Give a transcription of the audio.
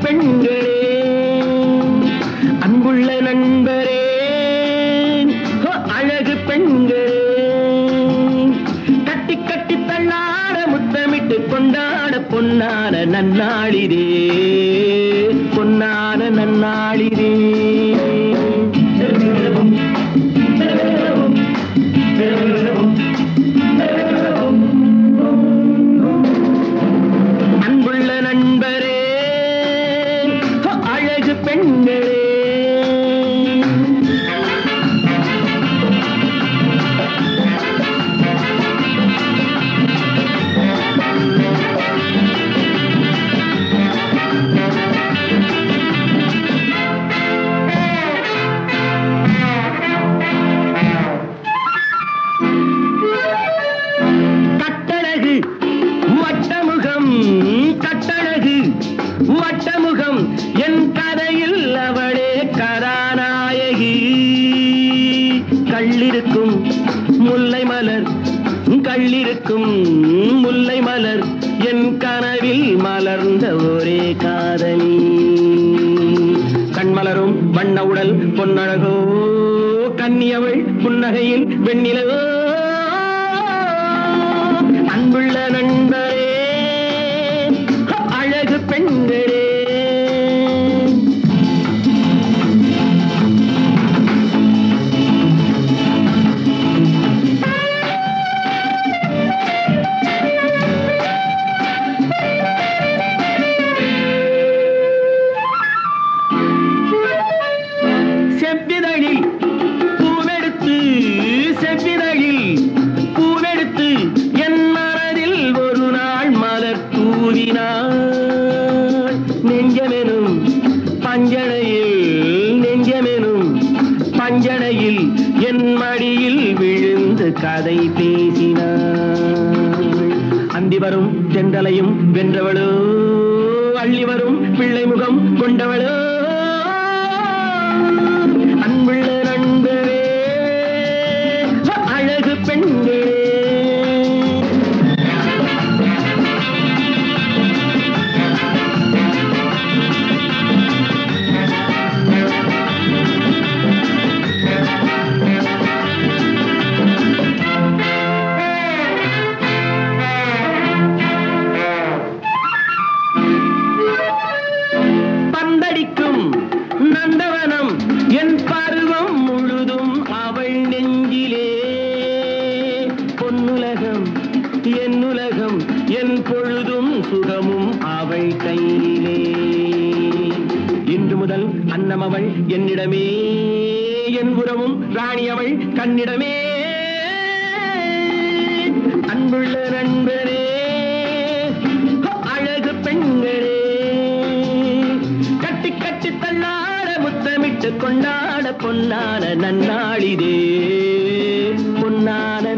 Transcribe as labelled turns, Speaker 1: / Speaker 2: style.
Speaker 1: பெண்களே அன்புள்ள நண்பரே ஹோ, அழகு பெண்களே கட்டி கட்டி தள்ளாட முத்தமிட்டு கொண்டாட பொன்னான நன்னாளிரே பொன்னான நன்னாளிரே அன்புள்ள நண்பரே ஹோ, அழகு பெண்களே கட்டழகு வட்டமுகம் கட்டழகு வட்டமுகம் என் கதையில் அவளே கதாநாயகி கள்ளிருக்கும் முல்லை மலர் கள்ளிருக்கும் முல்லை மலர் என் கனவில் மலர்ந்த ஒரே காதலி கண்மலரும் வண்ண உடல் பொன்னழகோ கன்னியவள் புன்னகையில் வெண்ணிலவோ அன்புள்ள நண்பரே அழகு பெண்களே செவ்விதழில் பூவெடுத்து செவ்விதழில் பூவெடுத்து என் மனதில் ஒரு நாள் மலர் தூவினாள் நெஞ்சமெனும் பஞ்சனையில் நெஞ்சமெனும் பஞ்சனையில் என் மடியில் விழுந்து கதை பேசினாள் அந்தி வரும் தென்றலையும் வென்றவளோ அள்ளி வரும் பிள்ளை முகம் கொண்டவளோ அன்புள்ள நண்பரே அழகு பெண்களே பந்தடிக்கும் நந்தவனம் என் பருவம் முழுதும் அவள் நெஞ்சிலே பொன்னுலகம் என் உலகம் என் பொழுதும் சுகமும் அவள் கையிலே இன்று முதல் அன்னம் அவள் என்னிடமே என் உறவும் ராணி அவள் கண்ணிடமே அன்புள்ள நண்பரே அழகு பெண்களே கட்டி கட்டி தள்ளாட முத்தமிட்டு கொண்டாட பொன்னான நன்னாளிதே பொன்னான